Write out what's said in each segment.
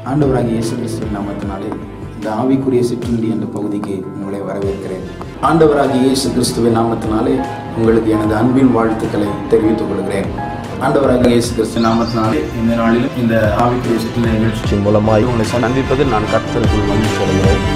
ஆண்டவராகிய இயேசு கிறிஸ்துவின் நாமத்தினாலே இந்த ஆவிக்குரிய சிற்றுண்டி என்ற பகுதிக்கு உங்களை வரவேற்கிறேன் ஆண்டவராகிய இயேசு கிறிஸ்துவின் நாமத்தினாலே உங்களுக்கு எனது அன்பின் வாழ்த்துக்களை தெரிவித்துக் கொள்கிறேன் ஆண்டவராகிய இயேசு கிறிஸ்து நாமத்தினாலே இந்த நாளிலும் இந்த ஆவிக்குரிய சிற்றுண்டி நிகழ்ச்சி நிகழ்ச்சி மூலமாய் உங்களை சந்திப்பதில் நான் கர்த்தருக்குள் மகிழ்ச்சி அடைகிறேன்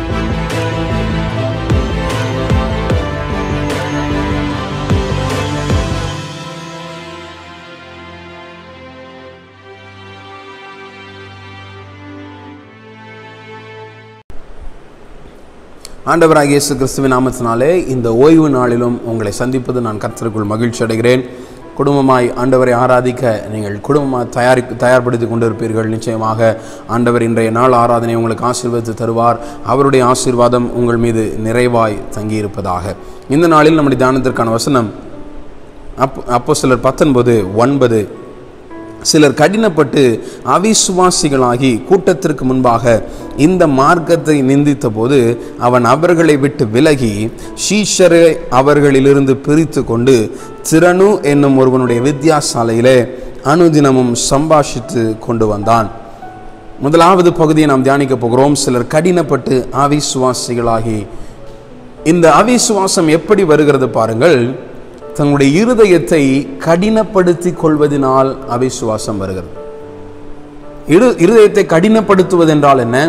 ஆண்டவராகிய இயேசு கிறிஸ்துவின் நாமத்தினாலே இந்த ஓய்வு நாளிலும் உங்களை சந்திப்பது நான் கர்த்தருக்குள் மகிழ்ச்சி அடைகிறேன் குடும்பமாய் ஆண்டவரை ஆராதிக்க நீங்கள் குடும்பமாக தயாரி தயார்படுத்தி கொண்டிருப்பீர்கள் நிச்சயமாக ஆண்டவர் இன்றைய நாள் ஆராதனை உங்களுக்கு ஆசீர்வதித்து தருவார் அவருடைய ஆசீர்வாதம் உங்கள் மீது நிறைவாய் தங்கியிருப்பதாக இந்த நாளில் நம்முடைய தியானத்திற்கான வசனம் அப் அப்போ சிலர் பத்தொன்பது ஒன்பது சிலர் கடினப்பட்டு அவிசுவாசிகளாகி கூட்டத்திற்கு முன்பாக இந்த மார்க்கத்தை நிந்தித்த போது அவன் அவர்களை விட்டு விலகி ஷீஷரை அவர்களிலிருந்து பிரித்து கொண்டு திறனு என்னும் ஒருவனுடைய வித்தியாசாலையிலே அனுதினமும் சம்பாஷித்து கொண்டு வந்தான் முதலாவது பகுதியை நாம் தியானிக்க போகிறோம் சிலர் கடினப்பட்டு அவிசுவாசிகளாகி இந்த அவிசுவாசம் எப்படி வருகிறது பாருங்கள் தங்களுடைய இருதயத்தை கடினப்படுத்திக் கொள்வதனால் அவிசுவாசம் வருகிறது இரு இருதயத்தை கடினப்படுத்துவது என்றால் என்ன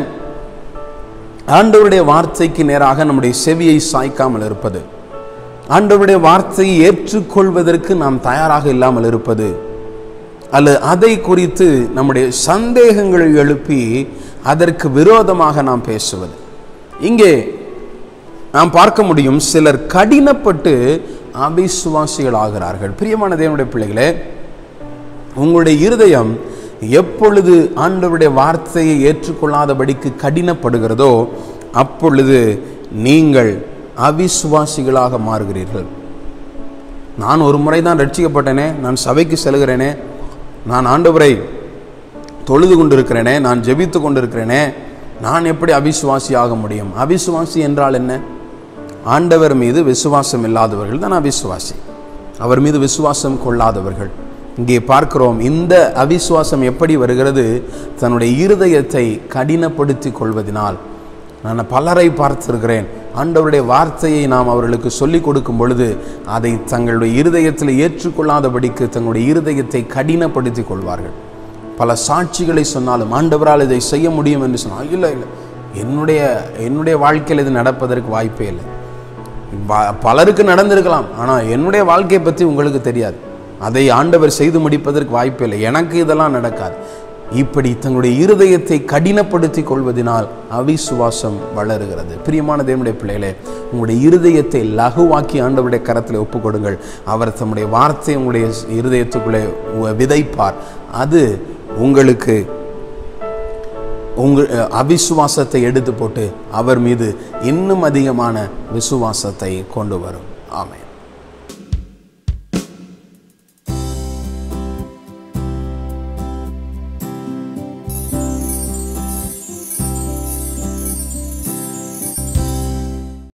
ஆண்டவருடைய வார்த்தைக்கு நேராக நம்முடைய செவியை சாய்க்காமல் இருப்பது ஆண்டவருடைய வார்த்தையை ஏற்றுக்கொள்வதற்கு நாம் தயாராக இல்லாமல் இருப்பது அல்லது அதை குறித்து நம்முடைய சந்தேகங்களை எழுப்பி அதற்கு விரோதமாக நாம் பேசுவது இங்கே நாம் பார்க்க முடியும் சிலர் கடினப்பட்டு அவிசுவாசிகள் ஆகிறார்கள் பிரியமான தேவனுடைய பிள்ளைகளே உங்களுடைய இருதயம் எப்பொழுது ஆண்டவருடைய வார்த்தையை ஏற்றுக்கொள்ளாதபடிக்கு கடினப்படுகிறதோ அப்பொழுது நீங்கள் அவிசுவாசிகளாக மாறுகிறீர்கள் நான் ஒரு முறை தான் ரட்சிக்கப்பட்டேனே நான் சபைக்கு செல்கிறேனே நான் ஆண்டவரை தொழுது கொண்டிருக்கிறேனே நான் ஜெபித்து கொண்டிருக்கிறேனே நான் எப்படி அவிசுவாசி ஆக முடியும் அவிசுவாசி என்றால் என்ன ஆண்டவர் மீது விசுவாசம் இல்லாதவர்கள் தான் அவிசுவாசி அவர் மீது விசுவாசம் கொள்ளாதவர்கள் இங்கே பார்க்கிறோம் இந்த அவிசுவாசம் எப்படி வருகிறது தன்னுடைய இருதயத்தை கடினப்படுத்தி கொள்வதனால் நான் பலரை பார்த்திருக்கிறேன் ஆண்டவருடைய வார்த்தையை நாம் அவர்களுக்கு சொல்லிக் கொடுக்கும் பொழுது அதை தங்களுடைய இருதயத்தில் ஏற்றுக்கொள்ளாதபடிக்கு தங்களுடைய இருதயத்தை கடினப்படுத்தி கொள்வார்கள் பல சாட்சிகளை சொன்னாலும் ஆண்டவரால் இதை செய்ய முடியும் என்று சொன்னால் இல்லை இல்லை என்னுடைய என்னுடைய வாழ்க்கையில் இது நடப்பதற்கு வாய்ப்பே இல்லை ப- பலருக்கு நடந்திருக்கலாம் ஆனால் என்னுடைய வாழ்க்கையை பற்றி உங்களுக்கு தெரியாது அதை ஆண்டவர் செய்து முடிப்பதற்கு வாய்ப்பே இல்லை எனக்கு இதெல்லாம் நடக்காது இப்படி தங்களுடைய இருதயத்தை கடினப்படுத்தி கொள்வதனால் அவிசுவாசம் வளருகிறது பிரியமான தேவனுடைய பிள்ளைகளே உங்களுடைய இருதயத்தை லகுவாக்கி ஆண்டவருடைய கரத்தில் ஒப்புக்கொடுங்கள் அவர் தம்முடைய வார்த்தை உங்களுடைய இருதயத்துக்குள்ளே உ- விதைப்பார் அது உங்களுக்கு உங்கள் அவிசுவாசத்தை எடுத்து போட்டு அவர் மீது இன்னும் அதிகமான விசுவாசத்தை கொண்டு வரும் ஆமென்